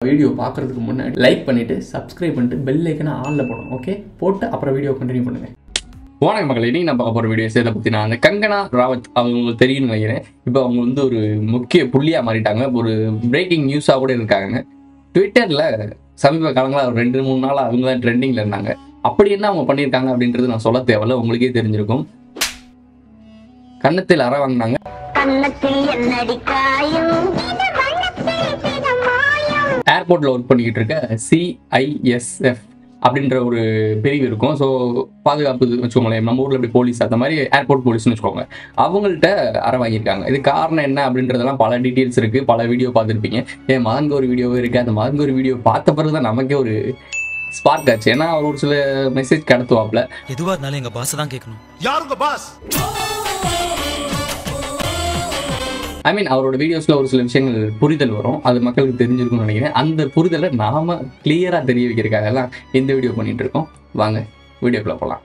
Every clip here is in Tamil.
வீடியோ பார்க்குறதுக்கு முன்னாடி லைக் பண்ணிவிட்டு சப்ஸ்கிரைப் பண்ணிட்டு பெல் ஐக்கனை ஆனில் போடணும் ஓகே போட்டு அப்புறம் வீடியோ கண்டினியூ பண்ணுங்கள் வணக்கம் மக்கள் இனி நான் பார்க்க போகிற வீடியோ சேதை பற்றி நான் அந்த கங்கனா ராவத் அவங்களுக்கு தெரியும்னு நினைக்கிறேன் இப்போ அவங்க வந்து ஒரு முக்கிய புள்ளியாக மாறிட்டாங்க ஒரு பிரேக்கிங் நியூஸாக கூட இருக்காங்க ட்விட்டரில் சமீப காலங்களில் ஒரு ரெண்டு மூணு நாள் அவங்க தான் ட்ரெண்டிங்கில் இருந்தாங்க அப்படி என்ன அவங்க பண்ணியிருக்காங்க அப்படின்றது நான் சொல்ல தேவையில்ல உங்களுக்கே தெரிஞ்சிருக்கும் கன்னத்தில் அற வாங்கினாங்க கன்னத்தில் என்னடி காயும் இது வண்ணத்தில் சில மாயம் ஏர்போர்ட்ல ஒர்க் பண்ணிக்கிட்டு இருக்க சிஐஎஸ்எஃப் அப்படின்ற ஒரு பிரிவு இருக்கும் ஸோ பாதுகாப்பு இது வச்சுக்கோங்களேன் நம்ம ஊரில் இப்படி போலீஸ் அந்த மாதிரி ஏர்போர்ட் போலீஸ்னு வச்சுக்கோங்க அவங்கள்ட்ட அற வாங்கியிருக்காங்க இது காரணம் என்ன அப்படின்றதெல்லாம் பல டீட்டெயில்ஸ் இருக்கு பல வீடியோ பார்த்துருப்பீங்க ஏன் மதங்க ஒரு வீடியோவே இருக்கு அந்த மதங்க ஒரு வீடியோ பார்த்த பிறகு தான் நமக்கே ஒரு ஸ்பார்க் ஆச்சு ஏன்னா அவர் ஒரு சில மெசேஜ் கடத்துவாப்ல எதுவா இருந்தாலும் எங்க பாஸ் தான் கேட்கணும் யாருங்க பாஸ் ஐ மீன் அவரோட வீடியோஸ்ல ஒரு சில விஷயங்கள் புரிதல் வரும் அது மக்களுக்கு தெரிஞ்சிருக்கும்னு நினைக்கிறேன் அந்த புரிதலை நாம கிளியரா தெரிய வைக்கிறதுக்காக தான் இந்த வீடியோ பண்ணிட்டு இருக்கோம் வாங்க வீடியோக்குள்ள போலாம்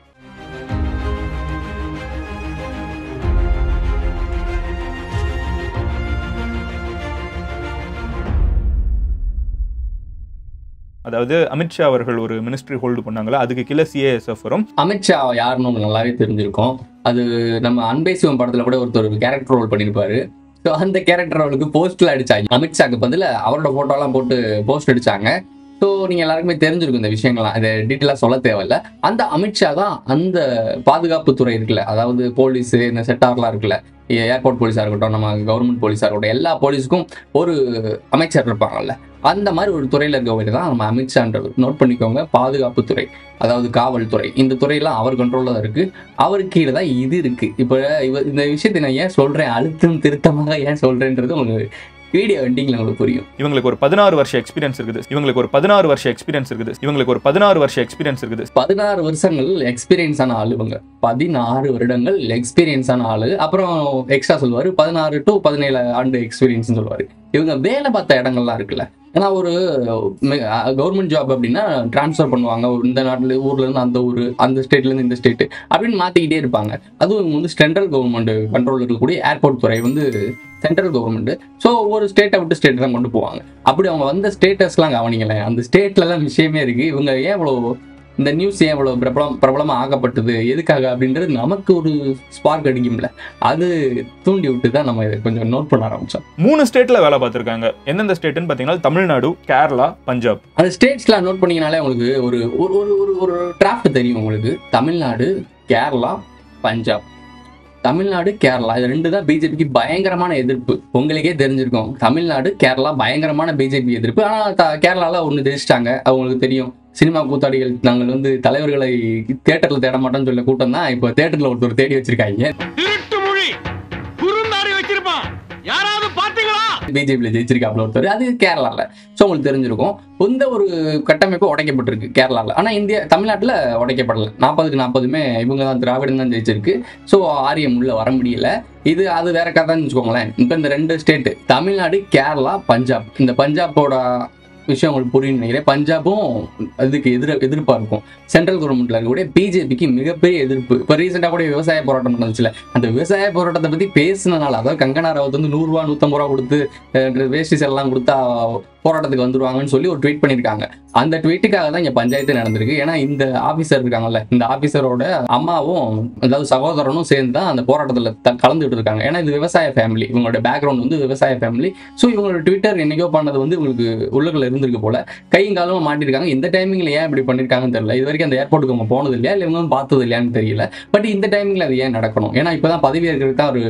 அதாவது அமித்ஷா அவர்கள் ஒரு மினிஸ்ட்ரி ஹோல்டு பண்ணாங்களா அதுக்கு கீழே சிஏஎஸ்எஃப் வரும் அமித்ஷா யாருன்னு உங்களுக்கு நல்லாவே தெரிஞ்சிருக்கும் அது நம்ம அன்பே சிவம் படத்துல கூட ஒருத்தர் கேரக்டர் ரோல் பண்ணியிருப்பாரு ஸோ அந்த கேரக்டர் ரோலுக்கு போஸ்ட்ல அடிச்சாங்க அமித்ஷாக்கு பதில் அவரோட போட்டோலாம் போட்டு போஸ்ட் அடிச்சாங்க ஸோ நீங்க எல்லாருக்குமே தெரிஞ்சிருக்கும் இந்த விஷயங்கள்லாம் இதை டீட்டெயிலாக சொல்ல தேவையில்ல அந்த அமித்ஷா தான் அந்த பாதுகாப்பு துறை இருக்குல்ல அதாவது போலீஸ் இந்த செட்டார்லாம் இருக்குல்ல ஏர்போர்ட் போலீஸாக இருக்கட்டும் நம்ம கவர்மெண்ட் போலீஸாக இருக்கட்டும் எல்லா போலீஸுக்கும் ஒரு அமைச்சர் இருப்பாங்கல்ல அந்த மாதிரி ஒரு துறையில் இருக்கவங்க தான் நம்ம அமித்ஷான்றது நோட் பண்ணிக்கோங்க பாதுகாப்பு துறை அதாவது காவல்துறை இந்த துறையெல்லாம் அவர் கண்ட்ரோலில் தான் இருக்கு அவருக்கு கீழே தான் இது இருக்கு இப்போ இவ இந்த விஷயத்தை நான் ஏன் சொல்றேன் அழுத்தம் திருத்தமாக ஏன் சொல்றேன்றது உங்களுக்கு வீடியோ எண்டிங்கில் உங்களுக்கு புரியும் இவங்களுக்கு ஒரு பதினாறு வருஷ எக்ஸ்பீரியன்ஸ் இருக்குது இவங்களுக்கு ஒரு பதினாறு வருஷ எக்ஸ்பீரியன்ஸ் இருக்குது இவங்களுக்கு ஒரு பதினாறு வருஷ எக்ஸ்பீரியன்ஸ் இருக்குது பதினாறு வருஷங்கள் எக்ஸ்பீரியன்ஸ் ஆன ஆளு இவங்க பதினாறு வருடங்கள் எக்ஸ்பீரியன்ஸ் ஆன ஆளு அப்புறம் எக்ஸ்ட்ரா சொல்லுவாரு பதினாறு டு பதினேழு ஆண்டு எக்ஸ்பீரியன்ஸ் சொல்லுவாரு இவங்க வேலை பார்த்த இடங்கள்லாம் இருக்குல்ல ஏன்னா ஒரு கவர்மெண்ட் ஜாப் அப்படின்னா டிரான்ஸ்ஃபர் பண்ணுவாங்க இந்த நாட்டுல ஊர்ல இருந்து அந்த ஊர் அந்த ஸ்டேட்ல இருந்து இந்த ஸ்டேட் அப்படின்னு மாத்திக்கிட்டே இருப்பாங்க அதுவும் இவங்க வந்து சென்ட்ரல் கவர்மெண்ட் கண்ட்ரோல் இருக்கக்கூடிய ஏர்போர்ட் துறை வந்து சென்ட்ரல் கவர்மெண்ட் ஸோ ஒவ்வொரு ஸ்டேட்டை விட்டு ஸ்டேட் தான் கொண்டு போவாங்க அப்படி அவங்க வந்த ஸ்டேட்டஸ்லாம் கவனிங்களேன் அந்த ஸ்டேட்ல தான் விஷயமே இருக்கு இவங்க ஏன் இவ்வளோ இந்த நியூஸ் ஏன் இவ்வளோ பிரபலம் பிரபலமாக ஆகப்பட்டது எதுக்காக அப்படின்றது நமக்கு ஒரு ஸ்பார்க் அடிக்கும்ல அது தூண்டி விட்டு தான் நம்ம இதை கொஞ்சம் நோட் பண்ண ஆரம்பிச்சோம் மூணு ஸ்டேட்ல வேலை பார்த்திருக்காங்க எந்தெந்த ஸ்டேட்னு பாத்தீங்கன்னா தமிழ்நாடு கேரளா பஞ்சாப் அந்த ஸ்டேட்ஸ்லாம் நோட் பண்ணீங்கனாலே உங்களுக்கு ஒரு ஒரு ஒரு ஒரு ஒரு டிராஃப்ட் தெரியும் உங்களுக்கு தமிழ்நாடு கேரளா பஞ்சாப் தமிழ்நாடு கேரளா இது ரெண்டு தான் பிஜேபிக்கு பயங்கரமான எதிர்ப்பு உங்களுக்கே தெரிஞ்சிருக்கும் தமிழ்நாடு கேரளா பயங்கரமான பிஜேபி எதிர்ப்பு ஆனால் த கேரளாவில் ஒன்று ஜெயிச்சிட்டாங்க அவங்களுக்கு தெரியும் சினிமா கூத்தாடிகள் நாங்கள் வந்து தலைவர்களை தேட்டரில் தேட மாட்டோம்னு சொல்ல கூட்டம் தான் இப்போ தேட்டரில் ஒருத்தர் தேடி வச்சிருக்காங்க திருட்டு மொழி குறுந்தாடி வச்சிருப்பான் யாராவது பாத்தீங்களா பிஜேபியில் ஜெயிச்சிருக்காப்புல ஒருத்தர் அது கேரளாவில் ஸோ உங்களுக்கு தெரிஞ்சிருக்கும் இந்த ஒரு கட்டமைப்பு உடைக்கப்பட்டிருக்கு கேரளாவில் ஆனால் இந்தியா தமிழ்நாட்டில் உடைக்கப்படலை நாற்பதுக்கு நாற்பதுமே இவங்க தான் திராவிடம் தான் ஜெயிச்சிருக்கு ஸோ ஆரியம் உள்ள வர முடியல இது அது வேற கதைன்னு வச்சுக்கோங்களேன் இப்போ இந்த ரெண்டு ஸ்டேட்டு தமிழ்நாடு கேரளா பஞ்சாப் இந்த பஞ்சாபோட விஷயம் உங்களுக்கு புரியும் நினைக்கிறேன் பஞ்சாபும் அதுக்கு எதிர எதிர்ப்பா இருக்கும் சென்ட்ரல் கவர்மெண்ட்ல இருக்கக்கூடிய பிஜேபிக்கு மிகப்பெரிய எதிர்ப்பு இப்போ ரீசெண்டாக கூட விவசாய போராட்டம் நடந்துச்சுல அந்த விவசாய போராட்டத்தை பத்தி பேசினனால அதாவது கங்கனா ரவத் வந்து நூறுரூவா நூற்றம்பது ரூபா கொடுத்து அஹ், வேஷ்டி எல்லாம் கொடுத்தா போராட்டத்துக்கு வந்துருவாங்கன்னு சொல்லி ஒரு ட்வீட் பண்ணியிருக்காங்க அந்த ட்வீட்டுக்காக தான் இங்கே பஞ்சாயத்து நடந்திருக்கு ஏன்னா இந்த ஆஃபீஸர் இருக்காங்கல்ல இந்த ஆஃபீஸரோட அம்மாவும் அதாவது சகோதரனும் சேர்ந்து தான் அந்த போராட்டத்தில் த கலந்துட்டு இருக்காங்க ஏன்னா இது விவசாய ஃபேமிலி இவங்களோட பேக்ரவுண்ட் வந்து விவசாய ஃபேமிலி ஸோ இவங்களோட ட்விட்டர் என்னைக்கோ பண்ணது வந்து இவங்களுக்கு உள்ளுக்குள்ள இருந்திருக்கு போல கையும் காலமும் மாட்டிருக்காங்க இந்த டைமிங்ல ஏன் இப்படி பண்ணிருக்காங்கன்னு தெரியல இது வரைக்கும் அந்த ஏர்போர்ட்டுக்கு அவங்க போனது இல்லையா இல்லை இவங்க வந்து பார்த்தது இல்லையான்னு தெரியல பட் இந்த டைமிங்ல அது ஏன் நடக்கணும் ஏன்னா இப்பதான் பதவி ஏற்கிறது தான் ஒரு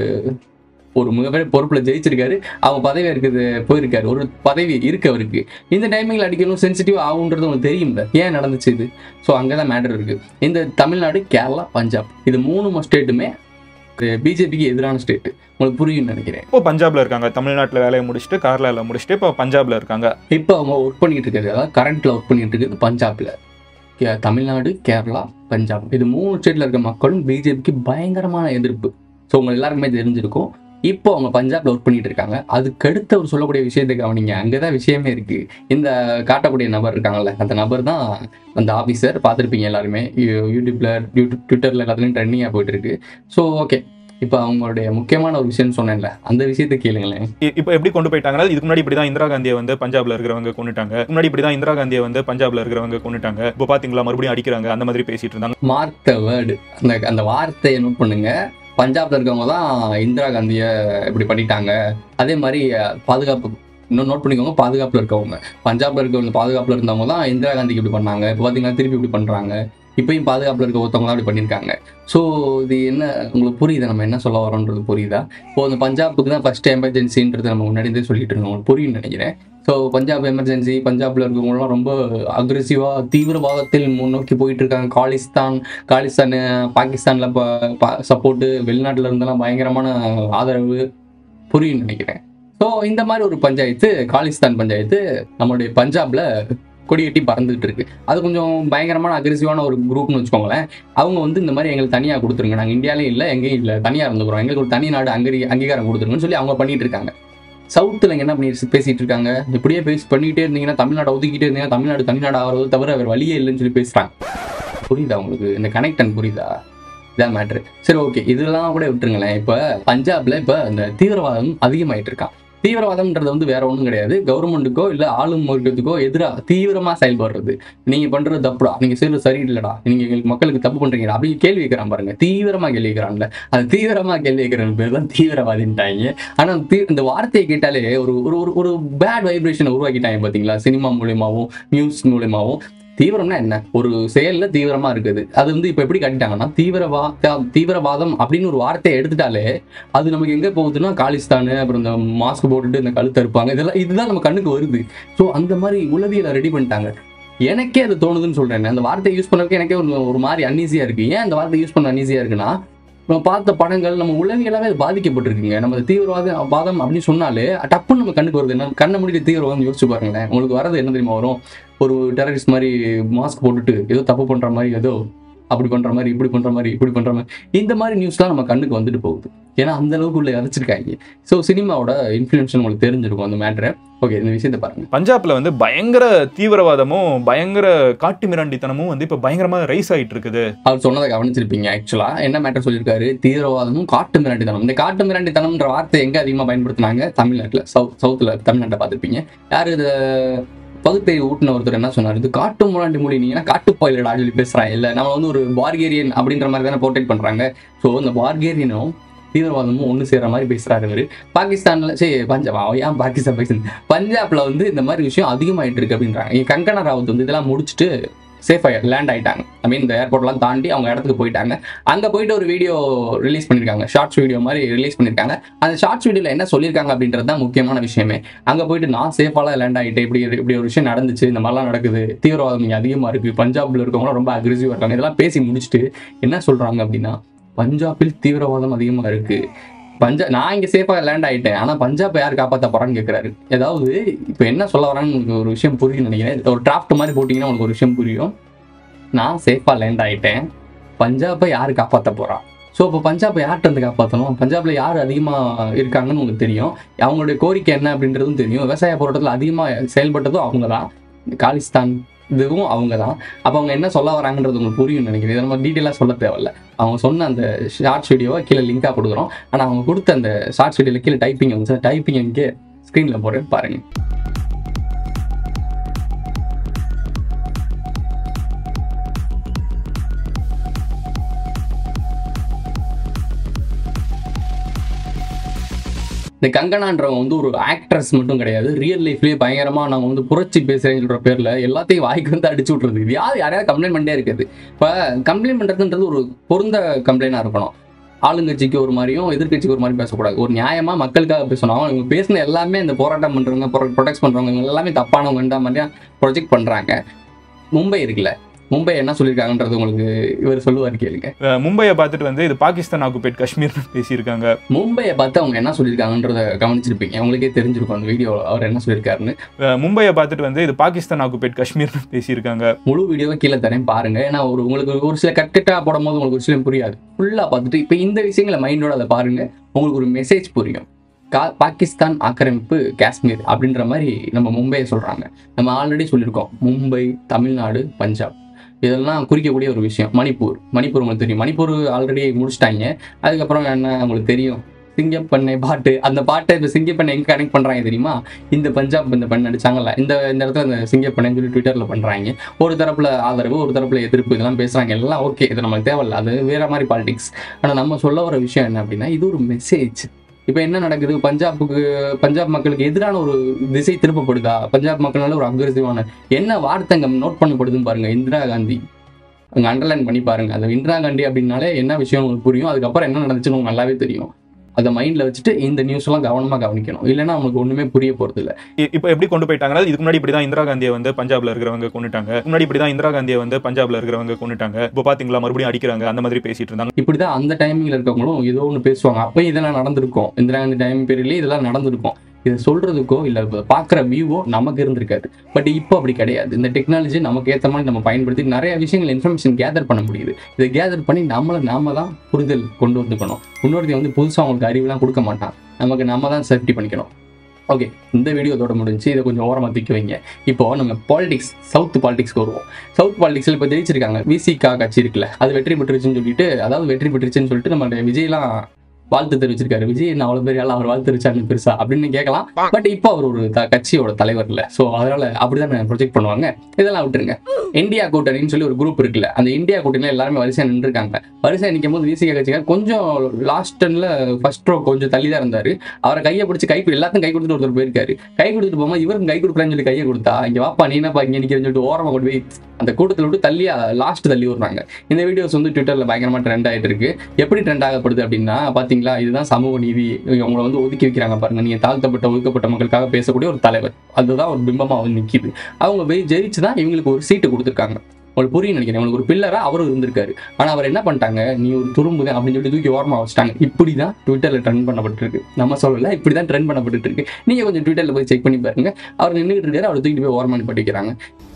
ஒரு மிகப்பெரிய பொறுப்புல ஜெயிச்சிருக்காரு அவங்க பதவி இருக்குது போயிருக்காரு ஒரு பதவி இருக்கு அவருக்கு இந்த டைமிங்ல அடிக்கணும் சென்சிட்டிவ் ஆகுன்றது உங்களுக்கு தெரியும்ல ஏன் நடந்துச்சு இது ஸோ அங்கதான் மேட்டர் இருக்கு இந்த தமிழ்நாடு கேரளா பஞ்சாப் இது மூணு ஸ்டேட்டுமே பிஜேபிக்கு எதிரான ஸ்டேட் உங்களுக்கு புரியும்னு நினைக்கிறேன் இப்போ பஞ்சாப்ல இருக்காங்க தமிழ்நாட்டுல வேலையை முடிச்சுட்டு கேரளால முடிச்சுட்டு இப்போ பஞ்சாப்ல இருக்காங்க இப்போ அவங்க ஒர்க் பண்ணிட்டு இருக்காரு அதாவது கரண்ட்ல ஒர்க் பண்ணிட்டு இருக்குது பஞ்சாப்ல கே- தமிழ்நாடு கேரளா பஞ்சாப் இது மூணு ஸ்டேட்ல இருக்க மக்களும் பிஜேபிக்கு பயங்கரமான எதிர்ப்பு ஸோ உங்க எல்லாருக்குமே தெரிஞ்சிருக்கும் இப்போ அவங்க பஞ்சாப்ல ஒர்க் பண்ணிட்டு இருக்காங்க அதுக்கடுத்து அவர் சொல்லக்கூடிய விஷயத்தை கவனிங்க அங்கதான் விஷயமே இருக்கு இந்த காட்டக்கூடிய நபர் இருக்காங்கல்ல அந்த நபர் தான் அந்த ஆஃபீஸர் பார்த்துருப்பீங்க எல்லாருமே யூ- யூடியூப்ல யூடியூப் ட்விட்டர்ல எல்லாத்துலையும் ட்ரெண்டிங்காக போயிட்டு இருக்கு ஸோ ஓகே இப்போ அவங்களுடைய முக்கியமான ஒரு விஷயம் சொன்னேன்ல அந்த விஷயத்தை கேளுங்களேன் இ- இப்போ எப்படி கொண்டு போயிட்டாங்கன்னா இதுக்கு முன்னாடி இப்படி தான் இந்திரா காந்தியை வந்து பஞ்சாப்ல இருக்கிறவங்க கொண்டுட்டாங்க முன்னாடி இப்படி தான் இந்திரா காந்தியை வந்து பஞ்சாப்ல இருக்கிறவங்க கொண்டுட்டாங்க இப்போ பாத்தீங்களா மறுபடியும் அடிக்கிறாங்க அந்த மாதிரி பேசிட்டு இருந்தாங்க மார்க் த வேர்டு அந்த அந்த வார்த்தையை நோட் பண்ணுங்க பஞ்சாப்ல இருக்கவங்க தான் இந்திரா காந்தியை இப்படி பண்ணிட்டாங்க அதே மாதிரி அஹ், பாதுகாப்பு இன்னும் நோட் பண்ணிக்கோங்க பாதுகாப்புல இருக்கவங்க பஞ்சாப்ல இருக்கவங்க பாதுகாப்புல இருந்தவங்க தான் இந்திரா காந்திக்கு இப்படி பண்ணாங்க இப்போ பார்த்தீங்கன்னா திருப்பி இப்படி பண்றாங்க இப்பயும் பாதுகாப்புல இருக்க ஒருத்தவங்க தான் இப்படி பண்ணியிருக்காங்க ஸோ இது என்ன உங்களுக்கு புரியுதா நம்ம என்ன சொல்ல வரோன்றது புரியுதா இப்போ அந்த பஞ்சாபுக்கு தான் ஃபர்ஸ்ட் எமர்ஜென்சின்றது நம்ம முன்னாடி இருந்தே சொல்லிட்டு இருந்தோம் உங்களுக்கு புரியும்னு நினைக்கிறேன் ஸோ பஞ்சாப் எமர்ஜென்சி பஞ்சாப்ல இருக்கவங்கலாம் ரொம்ப அக்ரெசிவா தீவிரவாதத்தில் முன்னோக்கி போயிட்டு இருக்காங்க காலிஸ்தான் காலிஸ்தான் பாகிஸ்தான்ல சப்போர்ட்டு வெளிநாட்டுல இருந்தெல்லாம் பயங்கரமான ஆதரவு புரியும் நினைக்கிறேன் ஸோ இந்த மாதிரி ஒரு பஞ்சாயத்து காலிஸ்தான் பஞ்சாயத்து நம்மளுடைய பஞ்சாப்ல கொடியேட்டி பறந்துகிட்டு இருக்கு அது கொஞ்சம் பயங்கரமான அக்ரெசிவான ஒரு குரூப்னு வச்சுக்கோங்களேன் அவங்க வந்து இந்த மாதிரி எங்களுக்கு தனியாக கொடுத்துருங்க நாங்கள் இந்தியாலையும் இல்லை எங்கேயும் இல்லை தனியாக இருந்துக்கிறோம் எங்களுக்கு ஒரு தனி நாடு அங்கீ அங்கீகாரம் கொடுத்துருங்கன்னு சொல்லி அவங்க பண்ணிட்டு இருக்காங்க சவுத்தில் என்ன பண்ணி பேசிட்டு இருக்காங்க இப்படியே பேசி பண்ணிக்கிட்டே இருந்தீங்கன்னா தமிழ்நாடு ஒதுக்கிட்டே இருந்தீங்கன்னா தமிழ்நாடு தனிநாடு ஆகிறது தவிர வேறு வழியே இல்லைன்னு சொல்லி பேசுறாங்க புரியுதா உங்களுக்கு இந்த கனெக்டன் புரியுதா இதான் மேட்ரு சரி ஓகே இதெல்லாம் கூட விட்டுருங்களேன் இப்போ பஞ்சாப்ல இப்போ இந்த தீவிரவாதம் அதிகமாயிட்டு இருக்கான் தீவிரவாதம்ன்றது வந்து வேற ஒன்றும் கிடையாது கவர்மெண்ட்டுக்கோ இல்லை ஆளும் வர்க்கத்துக்கோ எதிராக தீவிரமா செயல்படுறது நீங்க பண்றது தப்புடா நீங்க செய்யறது சரியில்லைடா நீங்க எங்களுக்கு மக்களுக்கு தப்பு பண்றீங்கடா அப்படின்னு கேள்வி கேட்கறான் பாருங்க தீவிரமா கேள்வி கேட்கறான்ல அது தீவிரமா கேள்வி கேட்கறது பேர் தான் தீவிரவாதின்ட்டாங்க ஆனா தீ- இந்த வார்த்தையை கேட்டாலே ஒரு ஒரு ஒரு ஒரு பேட் வைப்ரேஷனை உருவாக்கிட்டாங்க பாத்தீங்களா சினிமா மூலியமாவும் நியூஸ் மூலியமாவும் தீவிரம்னா என்ன ஒரு செயல்ல தீவிரமா இருக்குது அது வந்து இப்ப எப்படி காட்டிட்டாங்கன்னா தீவிரவா தீவிரவாதம் அப்படின்னு ஒரு வார்த்தையை எடுத்துட்டாலே அது நமக்கு எங்க போகுதுன்னா காலிஸ்தான் அப்புறம் இந்த மாஸ்க் போட்டுட்டு இந்த கழுத்து இருப்பாங்க இதெல்லாம் இதுதான் நம்ம கண்ணுக்கு வருது ஸோ அந்த மாதிரி உளவியலை ரெடி பண்ணிட்டாங்க எனக்கே அது தோணுதுன்னு சொல்றேன் அந்த வார்த்தையை யூஸ் பண்ணறதுக்கு எனக்கே ஒரு ஒரு மாதிரி அன்ஈஸியா இருக்கு ஏன் அந்த வார்த்தை யூஸ் பண்ண அன்ஈஸியா இருக்குன்னா நம்ம பார்த்த படங்கள் நம்ம உளவியலாவே அது பாதிக்கப்பட்டிருக்குங்க நம்ம தீவிரவாத வாதம் அப்படின்னு சொன்னாலே டப்புன்னு நம்ம கண்ணுக்கு வருது என்ன கண்ணை மூடிட்டு தீவிரவாதம் யோசிச்சு பாருங்களேன் உங்களுக்கு வரது என்ன தெரியுமா வரும் ஒரு டெரரிஸ்ட் மாதிரி மாஸ்க் போட்டுட்டு ஏதோ தப்பு பண்ற மாதிரி ஏதோ அப்படி பண்ற மாதிரி இப்படி பண்ற மாதிரி இப்படி பண்ற மாதிரி இந்த மாதிரி நியூஸ்லாம் நம்ம கண்ணுக்கு வந்துட்டு போகுது ஏன்னா அந்த அளவுக்கு உள்ள அரைச்சிருக்காங்க ஸோ சினிமாவோட இன்ஃப்ளூயன்ஸ் உங்களுக்கு தெரிஞ்சிருக்கும் அந்த மேட்ரை ஓகே இந்த விஷயத்தை பாருங்க பஞ்சாப்ல வந்து பயங்கர தீவிரவாதமும் பயங்கர காட்டு மிராண்டித்தனமும் வந்து இப்ப பயங்கரமா ரைஸ் ஆயிட்டு இருக்குது அவர் சொன்னதை கவனிச்சிருப்பீங்க ஆக்சுவலா என்ன மேட்டர் சொல்லியிருக்காரு தீவிரவாதமும் காட்டு மிராண்டித்தனம் இந்த காட்டு மிராண்டித்தனம்ன்ற வார்த்தை எங்க அதிகமா பயன்படுத்தினாங்க தமிழ்நாட்டுல சவுத் சவுத்துல தமிழ்நாட்டை பார்த்துருப்பீங்க யாரு இது பகுத்தறிவு ஊட்டின ஒருத்தர் என்ன சொன்னார் இது காட்டு முராண்டி மொழி நீங்க காட்டு பாயிலடா சொல்லி பேசுறாங்க இல்ல நம்ம வந்து ஒரு பார்கேரியன் அப்படின்ற மாதிரி தானே போர்ட்ரேட் பண்றாங்க ஸோ இந்த பார்கேரியனும் தீவிரவாதமும் ஒன்று சேர்ற மாதிரி பேசுறாரு இவரு பாகிஸ்தான்ல சரி பஞ்சாப் அவன் ஏன் பாகிஸ்தான் பாகிஸ்தான் பஞ்சாப்ல வந்து இந்த மாதிரி விஷயம் அதிகமாயிட்டு இருக்கு அப்படின்றாங்க இங்க கங்கனா ராவத் வந்து இதெல்லாம் முடிச்சுட்டு சேஃபாக லேண்ட் ஆயிட்டாங்க ஐ மீன் இந்த ஏர்போர்ட்லாம் தாண்டி அவங்க இடத்துக்கு போயிட்டாங்க அங்க போயிட்டு ஒரு வீடியோ ரிலீஸ் பண்ணிருக்காங்க ஷார்ட்ஸ் வீடியோ மாதிரி ரிலீஸ் பண்ணிருக்காங்க அந்த ஷார்ட்ஸ் வீடியோல என்ன சொல்லியிருக்காங்க அப்படின்றது தான் முக்கியமான விஷயமே அங்க போயிட்டு நான் சேஃபாலாம் லேண்ட் ஆகிட்டேன் இப்படி இப்படி ஒரு விஷயம் நடந்துச்சு இந்த மாதிரிலாம் நடக்குது தீவிரவாதம் இங்க அதிகமா இருக்கு பஞ்சாப்ல இருக்கவங்க ரொம்ப அக்ரெசிவா இருக்காங்க இதெல்லாம் பேசி முடிச்சுட்டு என்ன சொல்றாங்க அப்படின்னா பஞ்சாபில் தீவிரவாதம் அதிகமா இருக்கு பஞ்சா நான் இங்க சேஃபா லேண்ட் ஆயிட்டேன் ஆனா பஞ்சாப் யார் காப்பாத்த போறான்னு கேக்குறாரு ஏதாவது இப்போ என்ன சொல்ல வரான்னு உங்களுக்கு ஒரு விஷயம் புரியும் நினைக்கிறேன் ஒரு டிராஃப்ட் மாதிரி போட்டீங்கன்னா உங்களுக்கு ஒரு விஷயம் புரியும் நான் சேஃபா லேண்ட் ஆயிட்டேன் பஞ்சாபை யார் காப்பாத்த போறா ஸோ இப்போ பஞ்சாபை யார்கிட்ட இருந்து காப்பாற்றணும் பஞ்சாப்ல யார் அதிகமாக இருக்காங்கன்னு உங்களுக்கு தெரியும் அவங்களுடைய கோரிக்கை என்ன அப்படின்றதும் தெரியும் விவசாய போராட்டத்தில் அதிகமாக செயல்பட்டதும் அவங்க தான் காலிஸ்தான் இதுவும் அவங்க தான் அப்போ அவங்க என்ன சொல்ல வராங்கன்றது உங்களுக்கு புரியும் நினைக்கிறேன் இதை நம்ம டீட்டெயிலாக சொல்ல தேவையில்ல அவங்க சொன்ன அந்த ஷார்ட்ஸ் வீடியோவை கீழே லிங்காக கொடுக்குறோம் ஆனால் அவங்க கொடுத்த அந்த ஷார்ட்ஸ் வீடியோவில் கீழே டைப்பிங் வந்து டைப்பிங் இங்கே ஸ்க்ரீனில் போகிறேன் பாருங்க இந்த கங்கனான்றவங்க வந்து ஒரு ஆக்ட்ரஸ் மட்டும் கிடையாது ரியல் லைஃப்லயே பயங்கரமா நாங்க வந்து புரட்சி பேசுறேன்ற பேர்ல எல்லாத்தையும் வாய்க்கு வந்து அடிச்சு விட்றது இது யார் யாரையாவது கம்ப்ளைண்ட் பண்ணிட்டே இருக்குது இப்ப கம்ப்ளைண்ட் பண்றதுன்றது ஒரு பொருந்த கம்ப்ளைண்டா இருக்கணும் ஆளுங்கட்சிக்கு ஒரு மாதிரியும் எதிர்க்கட்சிக்கு ஒரு மாதிரி பேசக்கூடாது ஒரு நியாயமா மக்களுக்காக பேசணும் அவங்க இவங்க பேசின எல்லாமே இந்த போராட்டம் பண்றவங்க ப்ரொடெக்ட் பண்றவங்க இவங்க எல்லாமே தப்பானவங்கன்ற மாதிரியா ப்ரொஜெக்ட் பண்றாங்க மும்பை இருக்குல்ல மும்பை என்ன சொல்லியிருக்காங்கன்றது உங்களுக்கு இவர் சொல்லுவார் கேளுங்க அஹ் மும்பையை பார்த்துட்டு வந்து இது பாகிஸ்தான் ஆக்குபேட் காஷ்மீர்னு பேசியிருக்காங்க மும்பையை பார்த்து அவங்க என்ன சொல்லியிருக்காங்கன்றத கவனிச்சிருப்பீங்க உங்களுக்கே தெரிஞ்சிருக்கும் அந்த வீடியோ அவர் என்ன சொல்லியிருக்காருன்னு அஹ் மும்பையை பார்த்துட்டு வந்து இது பாகிஸ்தான் ஆக்குபேட் காஷ்மீர்னு பேசியிருக்காங்க முழு வீடியோவை கீழே தரேன் பாருங்க ஏன்னா ஒரு உங்களுக்கு ஒரு சில கட்டுட்டா போடும் போது உங்களுக்கு ஒரு விஷயம் புரியாது ஃபுல்லா பார்த்துட்டு இப்போ இந்த விஷயங்களை மைண்டோட அதை பாருங்க உங்களுக்கு ஒரு மெசேஜ் புரியும் கா பாகிஸ்தான் ஆக்கிரமிப்பு காஷ்மீர் அப்படின்ற மாதிரி நம்ம மும்பையை சொல்றாங்க நம்ம ஆல்ரெடி சொல்லியிருக்கோம் மும்பை தமிழ்நாடு பஞ்சாப் இதெல்லாம் குறிக்கக்கூடிய ஒரு விஷயம் மணிப்பூர் மணிப்பூர் உங்களுக்கு தெரியும் மணிப்பூர் ஆல்ரெடி முடிச்சிட்டாங்க அதுக்கப்புறம் என்ன உங்களுக்கு தெரியும் சிங்கப்பண்ணை பாட்டு அந்த பாட்டை இப்போ சிங்கப்பண்ணை எங்கே கனெக்ட் பண்ணுறாங்க தெரியுமா இந்த பஞ்சாப் இந்த பெண் அடிச்சாங்கல்ல இந்த இந்த இடத்துல இந்த சிங்கப்பண்ணைன்னு சொல்லி ட்விட்டரில் பண்ணுறாங்க ஒரு தரப்புல ஆதரவு ஒரு தரப்புல எதிர்ப்பு இதெல்லாம் பேசுகிறாங்க எல்லாம் ஓகே இது நமக்கு தேவையில்ல அது வேற மாதிரி பாலிடிக்ஸ் ஆனால் நம்ம சொல்ல வர விஷயம் என்ன அப்படின்னா இது ஒரு மெசேஜ் இப்போ என்ன நடக்குது பஞ்சாபுக்கு பஞ்சாப் மக்களுக்கு எதிரான ஒரு திசை திருப்பப்படுதா பஞ்சாப் மக்களால ஒரு அக்ரெசிவான என்ன வார்த்தைங்க நோட் பண்ணப்படுதுன்னு பாருங்க இந்திரா காந்தி அங்கே அண்டர்லைன் பண்ணி பாருங்க அது இந்திரா காந்தி அப்படின்னாலே என்ன விஷயம் உங்களுக்கு புரியும் அதுக்கப்புறம் என்ன நடந்துச்சுன்னு உங்களுக்கு நல்லாவே தெரியும் அதை மைண்ட்ல வச்சுட்டு இந்த நியூஸ் எல்லாம் கவனமா கவனிக்கணும் இல்லைன்னா நமக்கு ஒண்ணுமே புரிய போறது இல்ல இ- இப்போ எப்படி கொண்டு போயிட்டாங்கன்னா இதுக்கு முன்னாடி இப்படி தான் இந்திரா காந்தியை வந்து பஞ்சாப்ல இருக்கிறவங்க கொண்டுட்டாங்க முன்னாடி இப்படி தான் இந்திரா காந்தியை வந்து பஞ்சாப்ல இருக்கிறவங்க கொண்டுட்டாங்க இப்போ பாத்தீங்களா மறுபடியும் அடிக்கிறாங்க அந்த மாதிரி பேசிட்டு இருந்தாங்க இப்படிதான் அந்த டைமிங்ல இருக்கவங்களும் ஏதோ ஒன்று பேசுவாங்க அப்பயும் இதெல்லாம் நடந்திருக்கும் இந்திரா காந்தி டைம் பீரியட்லயே இதெல்லாம் நடந்திருக்கும் இதை சொல்றதுக்கோ இல்ல பாக்குற வியூவோ நமக்கு இருந்திருக்காது பட் இப்போ அப்படி கிடையாது இந்த டெக்னாலஜி நமக்கு ஏற்ற மாதிரி நம்ம பயன்படுத்தி நிறைய விஷயங்கள் இன்ஃபர்மேஷன் கேதர் பண்ண முடியுது இதை கேதர் பண்ணி நம்மளை நாம தான் புரிதல் கொண்டு வந்துக்கணும் இன்னொருத்தி வந்து புதுசா அவங்களுக்கு அறிவுலாம் கொடுக்க மாட்டான் நமக்கு நம்ம தான் சேஃப்டி பண்ணிக்கணும் ஓகே இந்த வீடியோ இதோட முடிஞ்சு இதை கொஞ்சம் ஓரமாக தூக்கி வைங்க இப்போ நம்ம பாலிடிக்ஸ் சவுத் பாலிடிக்ஸ்க்கு வருவோம் சவுத் பாலிடிக்ஸில் இப்போ ஜெயிச்சிருக்காங்க விசிகா கட்சி இருக்குல்ல அது வெற்றி பெற்றுச்சுன்னு சொல்லிட்டு அதாவது வெற்றி பெற்றுச்சுன்னு சொல்லிட்டு நம்ம விஜய்லாம் வாழ்த்து தெரிவிச்சிருக்காரு விஜய் என்ன அவ்வளோ பெரிய ஆள் அவர் வாழ்த்து தெரிவிச்சாரு பெருசா அப்படின்னு கேட்கலாம் பட் இப்போ அவர் ஒரு த- கட்சியோட தலைவர் இல்லை ஸோ அதனால அப்படிதான் ப்ரொஜெக்ட் பண்ணுவாங்க இதெல்லாம் விட்டுருங்க இந்தியா கூட்டணின்னு சொல்லி ஒரு குரூப் இருக்குல்ல அந்த இந்தியா கூட்டணியில எல்லாருமே வரிசையா நின்றுருக்காங்க வரிசையா நிற்கும் போது விசிக கட்சிக்கார் கொஞ்சம் லாஸ்ட் டன்ல ஃபர்ஸ்ட் ரோ கொஞ்சம் தள்ளி தான் இருந்தாரு அவரை கையை பிடிச்சி கை கொடு- எல்லாத்தையும் கை கொடுத்துட்டு ஒருத்தர் போயிருக்காரு கை கொடுத்துட்டு போகும்போது இவருக்கும் கை கொடுக்குறான்னு சொல்லி கையை கொடுத்தா இங்க வாப்பா நீ என்னப்பா இங்க நிக்கிறேன்னு சொல்லிட்டு ஓரமா கொண்டு போய் அந்த கூட்டத்தில் விட்டு தள்ளி லாஸ்ட் தள்ளி விடுறாங்க இந்த வீடியோஸ் வந்து ட்விட்டர்ல பயங்கரமா ட்ரெண்ட் ஆயிட்டு இருக்கு எப்படி ட்ரெண்ட் ஆகப்படுது அப்படின்னா பாத்தீங்களா இதுதான் சமூக நீதி உங்களை வந்து ஒதுக்கி வைக்கிறாங்க பாருங்க நீங்க தாழ்த்தப்பட்ட ஒதுக்கப்பட்ட மக்களுக்காக பேசக்கூடிய ஒரு தலைவர் அதுதான் ஒரு பிம்பமா வந்து நிக்குது அவங்க போய் ஜெயிச்சு தான் இவங்களுக்கு ஒரு சீட்டு கொடுத்துருக்காங்க உங்களுக்கு புரியும் நினைக்கிறேன் உங்களுக்கு ஒரு பில்லரா அவரும் இருந்திருக்காரு ஆனா அவர் என்ன பண்ணிட்டாங்க நீ ஒரு துரும்புதான் அப்படின்னு சொல்லிட்டு தூக்கி ஓரமா வச்சுட்டாங்க இப்படிதான் ட்விட்டர்ல ட்ரெண்ட் பண்ணப்பட்டு இருக்கு நம்ம சொல்லல இப்படிதான் ட்ரெண்ட் பண்ணப்பட்டு இருக்கு நீங்க கொஞ்சம் ட்விட்டர்ல போய் செக் பண்ணி பாருங்க அவர் நின்றுட்டு இருக்காரு அவர் தூக்கிட்டு போய் ஓரமா நிப்பாட்டி வைக்கிறாங்க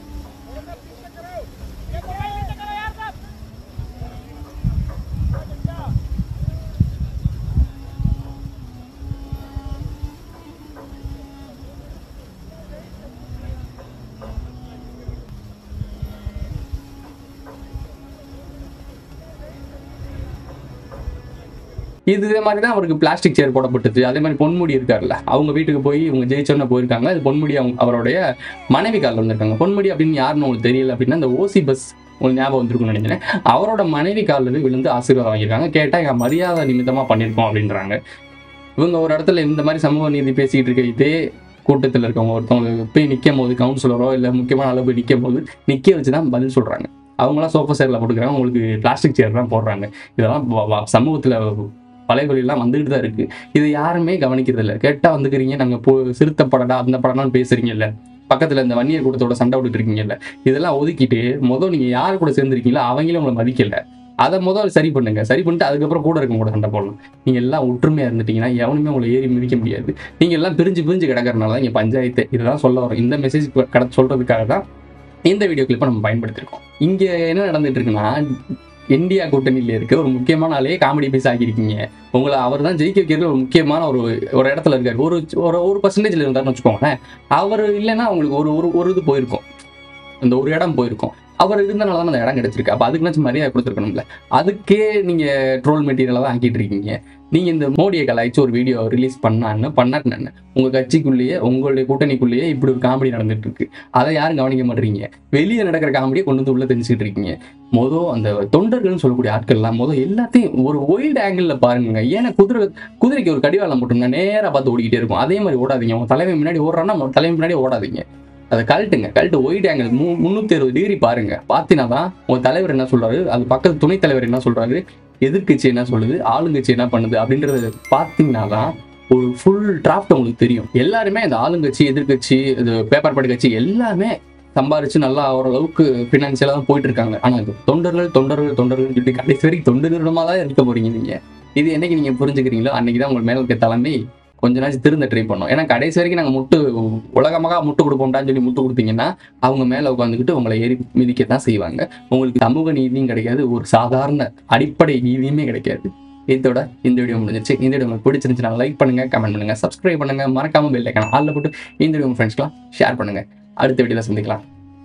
இது இதே மாதிரி தான் அவருக்கு பிளாஸ்டிக் சேர் போடப்பட்டது அதே மாதிரி பொன்முடி இருக்கார்ல அவங்க வீட்டுக்கு போய் இவங்க ஜெயிச்சோன்னு போயிருக்காங்க அது பொன்முடி அவங்க அவருடைய மனைவி காலில் வந்திருக்காங்க பொன்முடி அப்படின்னு யாருன்னு உங்களுக்கு தெரியல அப்படின்னா அந்த ஓசி பஸ் உங்களுக்கு ஞாபகம் வந்திருக்கும்னு நினைக்கிறேன் அவரோட மனைவி காலில் போய் விழுந்து ஆசீர்வாதம் வாங்கியிருக்காங்க கேட்டால் எங்கள் மரியாதை நிமித்தமாக பண்ணியிருக்கோம் அப்படின்றாங்க இவங்க ஒரு இடத்துல இந்த மாதிரி சமூக நீதி பேசிக்கிட்டு இருக்க இதே கூட்டத்தில் இருக்கவங்க ஒருத்தவங்க போய் நிற்கும் போது கவுன்சிலரோ இல்லை முக்கியமான அளவு போய் நிற்கும் போது நிற்க வச்சு தான் பதில் சொல்கிறாங்க அவங்களாம் சோஃபா சேரில் போட்டுக்கிறாங்க உங்களுக்கு பிளாஸ்டிக் சேர் தான் போடுறாங்க இதெல்லாம் வ- வ- சமூகத்துல பழையபடியெல்லாம் வந்துகிட்டு தான் இருக்கு இது யாருமே கவனிக்கிறது இல்லை கேட்டா வந்துக்கிறீங்க நாங்க போ சிறுத்தை படடா அந்த படம்லாம் பேசுறீங்கல்ல பக்கத்துல இந்த வன்னியர் கூட்டத்தோட சண்டை விட்டுட்டு இருக்கீங்கல்ல இதெல்லாம் ஒதுக்கிட்டு முதல் நீங்க யார் கூட சேர்ந்துருக்கீங்களோ அவங்களும் உங்களை மதிக்கல அதை முதல் சரி பண்ணுங்க சரி பண்ணிட்டு அதுக்கப்புறம் கூட இருக்கவங்க கூட சண்டை போடலாம் நீங்க எல்லாம் ஒற்றுமையா இருந்துட்டீங்கன்னா எவனுமே உங்களை ஏறி மிதிக்க முடியாது நீங்க எல்லாம் பிரிஞ்சு பிரிஞ்சு கிடக்கறனால தான் இங்க பஞ்சாயத்து இதுதான் சொல்ல வரோம் இந்த மெசேஜ் கட சொல்றதுக்காக தான் இந்த வீடியோ கிளிப்பை நம்ம பயன்படுத்திருக்கோம் இங்க என்ன நடந்துட்டு இருக்குன்னா இந்தியா கூட்டணியில இருக்க ஒரு முக்கியமான ஆளே காமெடி பீஸ் ஆக்கியிருக்கீங்க உங்களை அவர் தான் ஜெயிக்க வைக்கிறது ஒரு முக்கியமான ஒரு ஒரு இடத்துல இருக்காரு ஒரு ஒரு ஒரு பர்சன்டேஜ்ல இருந்தாருன்னு வச்சுக்கோங்களேன் அவர் இல்லைன்னா உங்களுக்கு ஒரு ஒரு ஒரு இது போயிருக்கும் அந்த ஒரு இடம் போயிருக்கும் அவர் இருந்தனால தான் அந்த இடம் கிடைச்சிருக்கு அப்போ அதுக்குனாச்சும் மரியாதை கொடுத்துருக்கணும்ல அதுக்கே நீங்க ட்ரோல் மெட்டீரியலாக தான் ஆக்கிட்டு இருக்கீங்க நீங்க இந்த மோடியை கலாய்ச்சி ஒரு வீடியோ ரிலீஸ் பண்ணான்னு பண்ணாட்டு என்ன உங்க கட்சிக்குள்ளேயே உங்களுடைய கூட்டணிக்குள்ளேயே இப்படி ஒரு காமெடி நடந்துட்டு இருக்கு அதை யாரும் கவனிக்க மாட்டீங்க வெளியே நடக்கிற காமெடியை கொண்டு வந்து உள்ள தெரிஞ்சுக்கிட்டு இருக்கீங்க மொதல் அந்த தொண்டர்கள்னு சொல்லக்கூடிய ஆட்கள்லாம் மொதல் எல்லாத்தையும் ஒரு ஒயில்டு ஆங்கிளில் பாருங்க ஏன்னா குதிரை குதிரைக்கு ஒரு கடிவாளம் போட்டோம்னா நேராக பார்த்து ஓடிக்கிட்டே இருக்கும் அதே மாதிரி ஓடாதீங்க உங்க தலைமை முன்னாடி ஓடுறான்னா உங்க தலைமை முன்னாடி ஓடாதீங்க அதை கழட்டுங்க கழட்டு ஒயிட் ஆங்கிள் மூ முந்நூற்றி அறுபது டிகிரி பாருங்க பார்த்தீங்கன்னா தான் உங்க தலைவர் என்ன சொல்றாரு அது பக்கத்து துணைத் தலைவர் என்ன சொல்றாரு எதிர்க்கட்சி என்ன சொல்லுது ஆளுங்கட்சி என்ன பண்ணுது அப்படின்றத பார்த்தீங்கன்னா தான் ஒரு ஃபுல் டிராஃப்ட் உங்களுக்கு தெரியும் எல்லாருமே இந்த ஆளுங்கட்சி எதிர்க்கட்சி இது பேப்பர் படி கட்சி எல்லாமே சம்பாரிச்சு நல்லா ஓரளவுக்கு ஃபினான்சியலாக தான் போயிட்டு இருக்காங்க ஆனால் இந்த தொண்டர்கள் தொண்டர்கள் தொண்டர்கள் சொல்லிட்டு கடைசி வரைக்கும் தொண்டு நிறுவனமாக தான் இருக்க போறீங்க நீங்க இது என்னைக்கு நீங்க புரிஞ்சுக்கிறீங்களோ அன்னைக்கு தான் உங்க மேல இருக்க தலைமை கொஞ்ச நாள் திருந்த ட்ரை பண்ணோம் ஏன்னா கடைசி வரைக்கும் நாங்கள் முட்டு உலகமாக முட்டு கொடுப்போம்டான்னு சொல்லி முட்டு கொடுத்தீங்கன்னா அவங்க மேலே உட்காந்துக்கிட்டு உங்களை ஏறி மிதிக்க தான் செய்வாங்க உங்களுக்கு சமூக நீதியும் கிடைக்காது ஒரு சாதாரண அடிப்படை நீதியுமே கிடைக்காது இதோட இந்த வீடியோ முடிஞ்சிருச்சு இந்த வீடியோ உங்களுக்கு பிடிச்சிருந்துச்சுன்னா லைக் பண்ணுங்க கமெண்ட் பண்ணுங்க சப்ஸ்கிரைப் பண்ணுங்க மறக்காம பெல் ஐக்கான ஆல்ல போட்டு இந்த வீடியோ உங்க ஃப்ரெண்ட்ஸ்க்குலாம் ஷேர் பண்ணுங்க அடுத்த வீடியோல சந்திக்கலாம்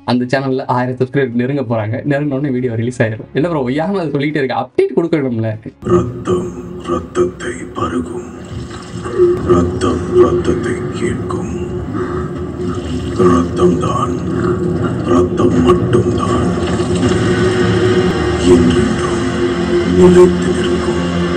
அந்த சேனல்ல ஆயிரம் சப்ஸ்கிரைபர் நெருங்க போறாங்க நெருங்கினோடனே வீடியோ ரிலீஸ் ஆயிரும் என்ன ப்ரோ ஒய்யாம அதை சொல்லிட்டே இருக்கு அப்டேட் கொடுக்கணும்ல ரத்தம் ரத்தத்தை பருகும் ரத்தம் ரத்தத்தை கேட்கும் ரத்தம் தான் ரத்தம் மட்டும்தான் என்றென்றும் நிலைத்து நிற்கும்